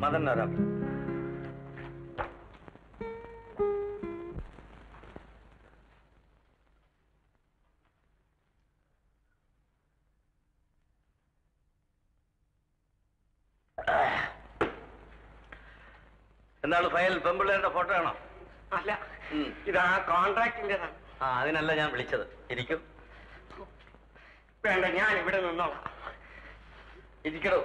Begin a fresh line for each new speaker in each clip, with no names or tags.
ഞാൻ തന്നെ വരാം എന്താണ് ഫയൽ പെമ്പിള്ളേരുടെ ഫോട്ടോ ആണോ
അല്ല
ഉം.
ഇതാ കോൺട്രാക്ടിന്റേതാണ്
ആ അതിനല്ല ഞാൻ വിളിച്ചത് ഇരിക്കും
വേണ്ട ഞാൻ ഇവിടെ നിന്നോളാം
ഇരിക്കടോ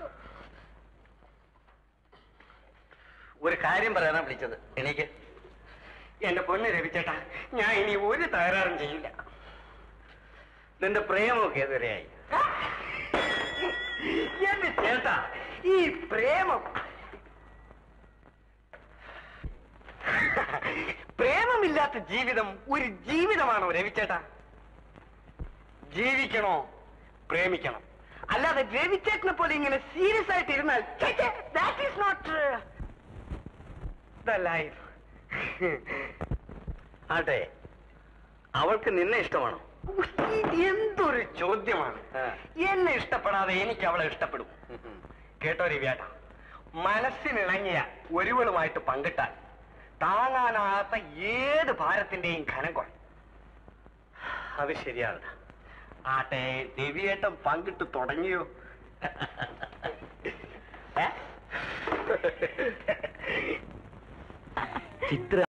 ഒരു കാര്യം പറയാനാ വിളിച്ചത് എനിക്ക്
എന്റെ പൊന്ന് രവിച്ചേട്ടാ ഞാൻ ഇനി ഒരു തകരാറും ചെയ്യില്ല
നിന്റെ പ്രേമമൊക്കെ എതുവരെയായി
എന്റെ ചേട്ടാ ഈ പ്രേമം പ്രേമമില്ലാത്ത ജീവിതം ഒരു ജീവിതമാണോ രവിച്ചേട്ടാ ജീവിക്കണോ പ്രേമിക്കണം അല്ലാതെ രവിച്ചേട്ടനെ പോലെ ഇങ്ങനെ സീരിയസ് ആയിട്ട് ഇരുന്നാൽ that is not the life
ആട്ടെ അവൾക്ക് നിന്നെ ഇഷ്ടമാണോ
എന്തൊരു ചോദ്യമാണ്
ആ.
എന്നെ ഇഷ്ടപ്പെടാതെ എനിക്ക് അവളെ ഇഷ്ടപ്പെടും കേട്ടോ രവിയാട്ട മനസ്സിനിണങ്ങിയ ഒരുവളുമായിട്ട് പങ്കിട്ടാൽ താങ്ങാനാകാത്ത ഏത് ഭാരത്തിന്റെയും ഘനം കുറയും
അത് ശരിയാണ്
ആട്ടെ രവിയേട്ടൻ പങ്കിട്ട് തുടങ്ങിയോ
ചിത്ര